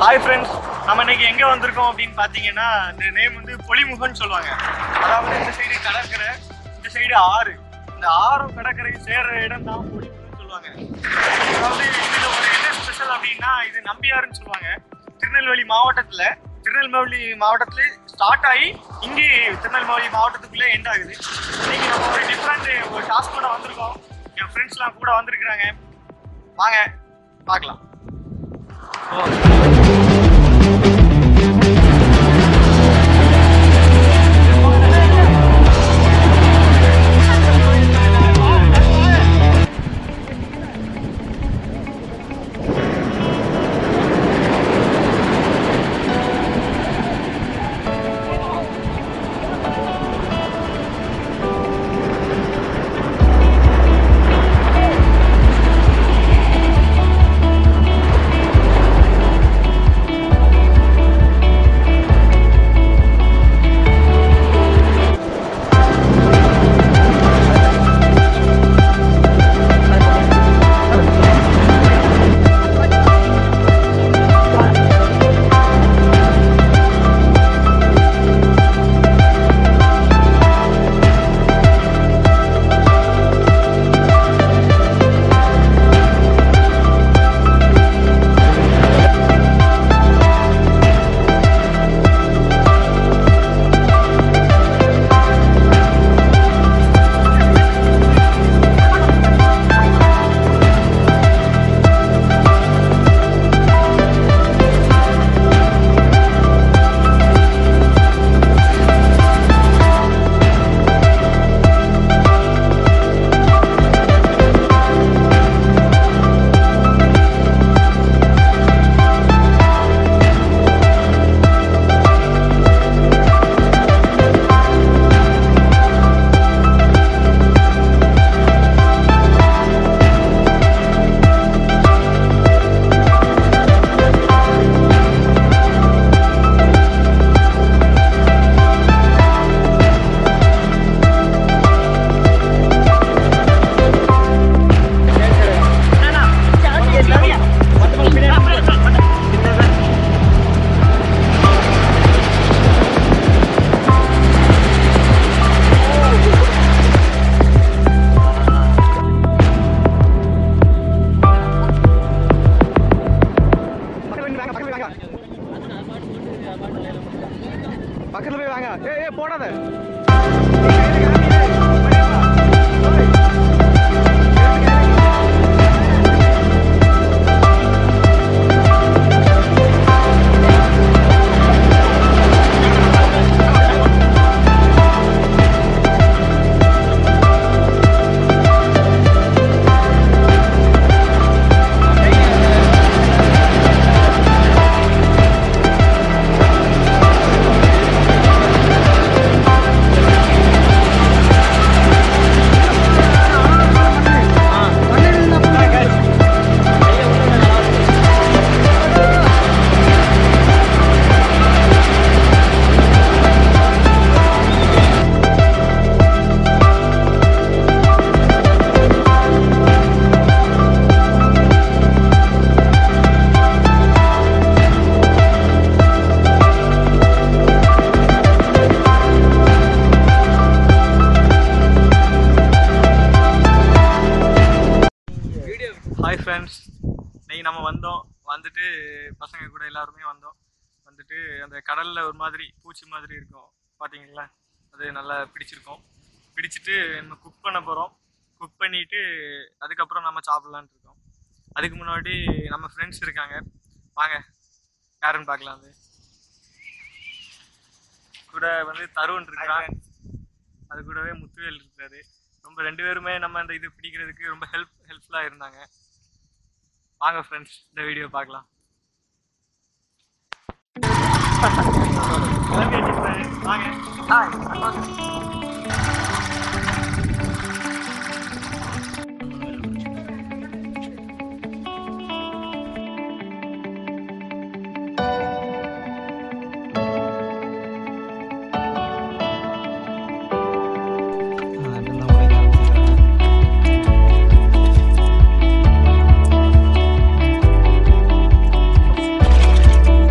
Hi friends நம்ம இன்னைக்கு எங்க வந்திருக்கோம் அப்படின்னு பாத்தீங்கன்னா இந்த நேம் வந்து பொலிமுகம்னு சொல்லுவாங்க அதாவது இந்த சைடு கடற்கரை இந்த சைடு ஆறு இந்த ஆறும் கடற்கரையும் சேர்ற இடம் தான் பொலிமுகம்னு சொல்லுவாங்க அதாவது இதுல ஒரு என்ன ஸ்பெஷல் அப்படின்னா இது நம்பியாருன்னு சொல்லுவாங்க திருநெல்வேலி மாவட்டத்துல திருநெல்வேலி மாவட்டத்துல ஸ்டார்ட் ஆகி இங்கே திருநெல்வேலி மாவட்டத்துக்குள்ளே எண்ட் ஆகுது இன்னைக்கு நம்ம ஒரு டிஃப்ரெண்ட் ஒரு டாஸ்கோட வந்திருக்கோம் என் ஃப்ரெண்ட்ஸ்லாம் கூட வந்திருக்கிறாங்க வாங்க பார்க்கலாம் பக்கத்துல போய் வாங்க ஏய் ஏய் போடாத ஹாய் ஃப்ரெண்ட்ஸ் இன்னைக்கு நம்ம வந்தோம் வந்துட்டு பசங்க கூட எல்லாருமே வந்தோம் வந்துட்டு அந்த கடலில் ஒரு மாதிரி பூச்சி மாதிரி இருக்கும் பார்த்தீங்களா அது நல்லா பிடிச்சிருக்கோம் பிடிச்சிட்டு நம்ம குக் பண்ண போகிறோம் குக் பண்ணிட்டு அதுக்கப்புறம் நம்ம சாப்பிட்லான்ட்டு இருக்கோம் அதுக்கு முன்னாடி நம்ம ஃப்ரெண்ட்ஸ் இருக்காங்க வாங்க யாருன்னு பார்க்கலாம் அது கூட வந்து தருண் இருக்கான் அது கூடவே முத்துவேல் இருக்காரு ரொம்ப ரெண்டு பேருமே நம்ம இந்த இது பிடிக்கிறதுக்கு ரொம்ப ஹெல்ப் ஹெல்ப்ஃபுல்லாக இருந்தாங்க வாங்க ஃப்ரெண்ட்ஸ் இந்த வீடியோ பார்க்கலாம் கிளம்பியாச்சு friends. வாங்க ஆ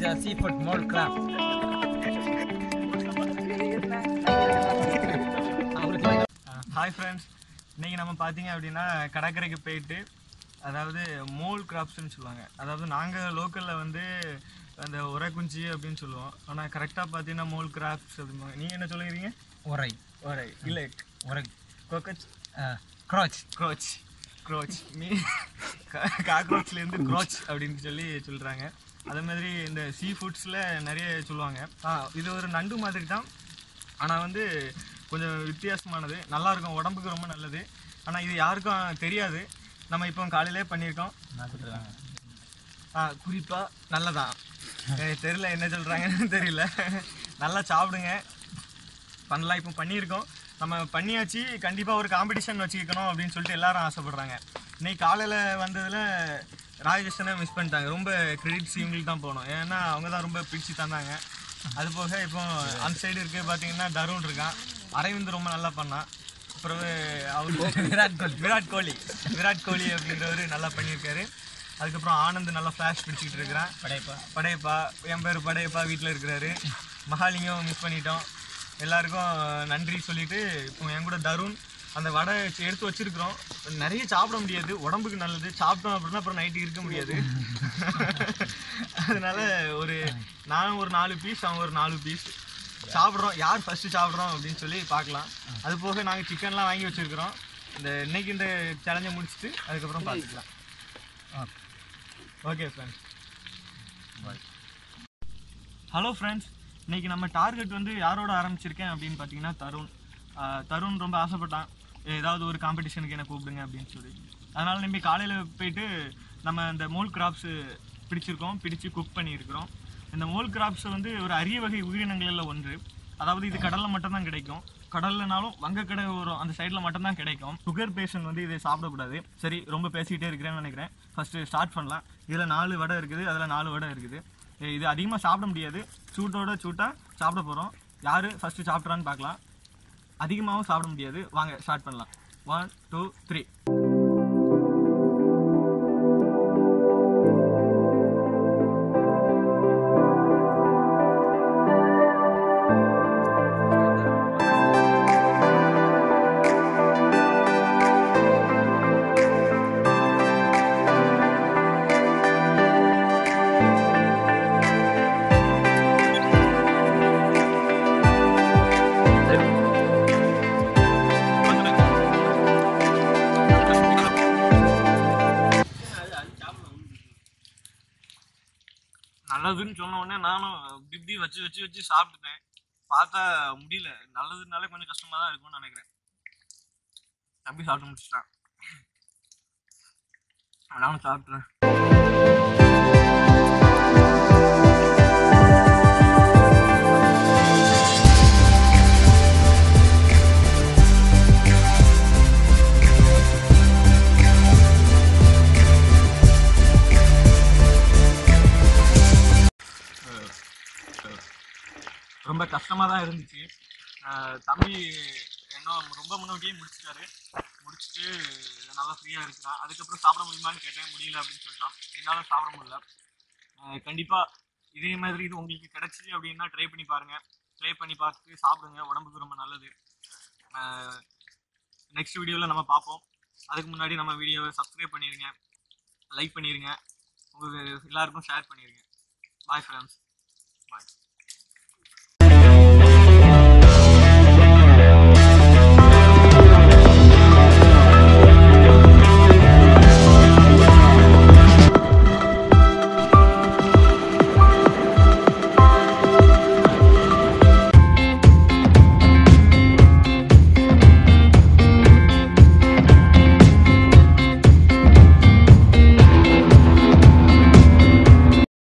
the seafood mole crab. Hi friends இன்னைக்கு நம்ம பார்த்தீங்க அப்படின்னா கடற்கரைக்கு போயிட்டு அதாவது மோல் கிராப்ஸ்னு சொல்லுவாங்க அதாவது நாங்கள் லோக்கலில் வந்து அந்த உரக்குஞ்சி அப்படின்னு சொல்லுவோம் ஆனால் கரெக்டாக பார்த்தீங்கன்னா மோல் கிராப்ஸ் அப்படிம்பாங்க நீங்கள் என்ன சொல்லுறீங்க Orai. ஒரை இல்லை Orai. கொக்கச் Uh, crotch. க்ரோச் க்ரோச் மீ காக்ரோச்லேருந்து க்ரோச் அப்படின்னு சொல்லி சொல்கிறாங்க அதே மாதிரி இந்த சீ ஃபுட்ஸில் நிறைய சொல்லுவாங்க ஆ இது ஒரு நண்டு மாதிரி தான் ஆனால் வந்து கொஞ்சம் வித்தியாசமானது நல்லா இருக்கும் உடம்புக்கு ரொம்ப நல்லது ஆனால் இது யாருக்கும் தெரியாது நம்ம இப்போ காலையிலே பண்ணியிருக்கோம் ஆ குறிப்பாக நல்லதான் எனக்கு தெரியல என்ன சொல்கிறாங்கன்னு தெரியல நல்லா சாப்பிடுங்க பண்ணலாம் இப்போ பண்ணியிருக்கோம் நம்ம பண்ணியாச்சு கண்டிப்பாக ஒரு காம்படிஷன் வச்சுக்கணும் அப்படின்னு சொல்லிட்டு எல்லாரும் ஆசைப்படுறாங்க இன்னைக்கு காலையில் வந்ததில் ராஜேஷனை மிஸ் பண்ணிட்டாங்க ரொம்ப கிரெடிட்ஸ் இவங்களுக்கு தான் போகணும் ஏன்னா அவங்க தான் ரொம்ப பிடிச்சி தந்தாங்க அது போக இப்போ அந்த சைடு இருக்கு பார்த்தீங்கன்னா தருண் இருக்கான் அரவிந்த் ரொம்ப நல்லா பண்ணான் அப்புறம் அவர் விராட் கோலி விராட் கோலி விராட் கோலி அப்படின்றவர் நல்லா பண்ணியிருக்காரு அதுக்கப்புறம் ஆனந்த் நல்லா ஃப்ளாஷ் பிடிச்சிக்கிட்டு இருக்கிறான் படையப்பா படையப்பா என் பேர் படையப்பா வீட்டில் இருக்கிறாரு மகாலிங்கம் மிஸ் பண்ணிட்டோம் எல்லாருக்கும் நன்றி சொல்லிட்டு இப்போ என் கூட தருண் அந்த வடை எடுத்து வச்சிருக்கிறோம் நிறைய சாப்பிட முடியாது உடம்புக்கு நல்லது சாப்பிட்டோம் அப்படின்னா அப்புறம் நைட்டுக்கு இருக்க முடியாது அதனால ஒரு நான் ஒரு நாலு பீஸ் அவன் ஒரு நாலு பீஸ் சாப்பிட்றோம் யார் ஃபர்ஸ்ட் சாப்பிட்றோம் அப்படின்னு சொல்லி பார்க்கலாம் அது போக நாங்கள் சிக்கன்லாம் வாங்கி வச்சிருக்கிறோம் இந்த இன்னைக்கு இந்த சேலஞ்சை முடிச்சுட்டு அதுக்கப்புறம் பார்த்துக்கலாம் ஓகே ஃப்ரெண்ட்ஸ் ஹலோ ஃப்ரெண்ட்ஸ் இன்னைக்கு நம்ம டார்கெட் வந்து யாரோட ஆரம்பிச்சிருக்கேன் அப்படின்னு பார்த்தீங்கன்னா தருண் ஆஹ் தருண் ரொம்ப ஆசைப்பட்டான் ஏதாவது ஒரு காம்படிஷனுக்கு என்ன கூப்பிடுங்க அப்படின்னு சொல்லி அதனால நம்பி காலையில் போயிட்டு நம்ம இந்த மோல் கிராப்ஸு பிடிச்சிருக்கோம் பிடிச்சு குக் பண்ணியிருக்கிறோம் இந்த மோல் கிராப்ஸ் வந்து ஒரு அரிய வகை உயிரினங்களில் ஒன்று அதாவது இது கடலில் மட்டும்தான் கிடைக்கும் கடல்லனாலும் வங்கக்கடை வரும் அந்த சைடில் மட்டும்தான் கிடைக்கும் சுகர் பேஷண்ட் வந்து இதை சாப்பிடக்கூடாது சரி ரொம்ப பேசிக்கிட்டே இருக்கிறேன்னு நினைக்கிறேன் ஃபஸ்ட்டு ஸ்டார்ட் பண்ணலாம் இதில் நாலு வடை இருக்குது அதில் நாலு வடை இருக்குது ஏ, இது அதிகமாக சாப்பிட முடியாது சூட்டோட சூட்டாக சாப்பிட போகிறோம் யார் ஃபஸ்ட்டு சாப்பிட்றான்னு பார்க்கலாம் அதிகமாகவும் சாப்பிட முடியாது வாங்க ஸ்டார்ட் பண்ணலாம் ஒன் டூ த்ரீ நல்லதுன்னு சொன்ன உடனே நானும் இப்படி இப்படி வச்சு வச்சு வச்சு சாப்பிட்டுட்டேன் பார்த்தா முடியல நல்லதுனாலே கொஞ்சம் கஷ்டமா தான் இருக்கும்னு நினைக்கிறேன் தம்பி சாப்பிட்டு முடிச்சிட்டான் நானும் சாப்பிட்றேன் ரொம்ப கஷ்டமாக தான் இருந்துச்சு ஆஹ் தம்பி இன்னும் ரொம்ப முன்னாடியே முடிச்சிட்டாரு முடிச்சுட்டு நல்லா ஃப்ரீயாக இருக்கிறான் அதுக்கப்புறம் சாப்பிட முடியுமான்னு கேட்டேன் முடியல அப்படின்னு சொல்லிட்டான் என்னாலும் சாப்பிட முடியல ஆஹ் கண்டிப்பா இதே மாதிரி இது உங்களுக்கு கிடைச்சி அப்படின்னா ட்ரை பண்ணி பாருங்க ட்ரை பண்ணி பார்த்து சாப்பிடுங்க உடம்புக்கு ரொம்ப நல்லது நெக்ஸ்ட் வீடியோவில் நம்ம பார்ப்போம் அதுக்கு முன்னாடி நம்ம வீடியோவை சப்ஸ்கிரைப் பண்ணிடுங்க லைக் பண்ணிடுங்க உங்களுக்கு எல்லாருக்கும் ஷேர் பண்ணிடுங்க பாய் ஃப்ரெண்ட்ஸ் பாய்